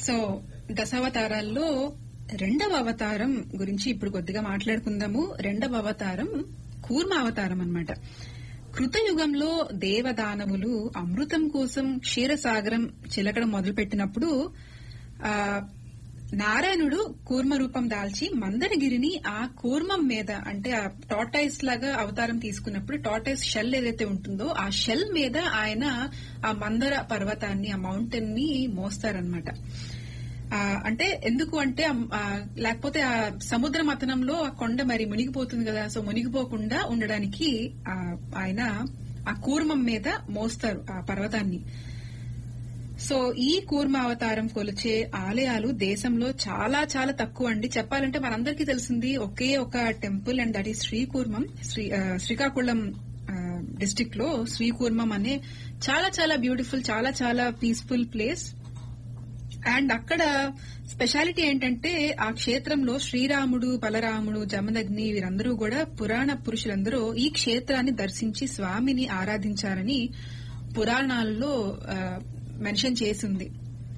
so దశావతారాల్లో రెండవ అవతారం గురించి ఇప్పుడు కొద్దిగా మాట్లాడుకుందాము రెండవ అవతారం కూర్మ అవతారం అన్నమాట కృతయుగంలో దేవదానవులు అమృతం కోసం క్షీరసాగరం చిలకడం మొదలుపెట్టినప్పుడు ఆ నారాయణుడు కూర్మ రూపం దాల్చి మందరగిరిని ఆ కూర్మం మీద అంటే ఆ టాటైస్ లాగా అవతారం తీసుకున్నప్పుడు టాటైస్ షెల్ ఏదైతే ఉంటుందో ఆ షెల్ మీద ఆయన ఆ మందర పర్వతాన్ని ఆ మౌంటైన్ ని మోస్తారనమాట ఆ, అంటే ఎందుకు అంటే ఆ- ఆ, లేకపోతే ఆ సముద్ర మథనంలో ఆ కొండ మరి మునిగిపోతుంది కదా సో మునిగిపోకుండా ఉండడానికి ఆ, ఆయన ఆ కూర్మం మీద మోస్తారు ఆ పర్వతాన్ని సో ఈ కూర్మ అవతారం కొలిచే ఆలయాలు దేశంలో చాలా చాలా తక్కువ అండి చెప్పాలంటే మనందరికీ తెలిసింది ఒకే ఒక టెంపుల్ అండ్ దట్ ఈ శ్రీకూర్మం శ్రీ ఆ, శ్రీకాకుళం డిస్టిక్ లో శ్రీకూర్మం అనే చాలా చాలా బ్యూటిఫుల్ చాలా చాలా పీస్ఫుల్ ప్లేస్ అండ్ అక్కడ స్పెషాలిటీ ఏంటంటే ఆ క్షేత్రంలో శ్రీరాముడు బలరాముడు జమదగ్ని వీరందరూ కూడా పురాణ పురుషులందరూ ఈ క్షేత్రాన్ని దర్శించి స్వామిని ఆరాధించారని పురాణాల్లో మెన్షన్ చేసింది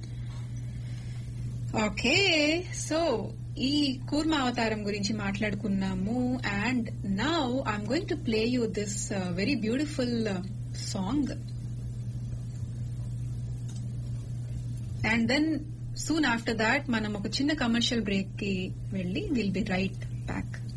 ఓకే సో ఈ కూర్మ అవతారం గురించి మాట్లాడుకున్నాము and now I'm going to play you this very beautiful song and then soon after that మనం ఒక చిన్న కమర్షియల్ బ్రేక్ కి వెళ్ళి విల్ బి రైట్ బ్యాక్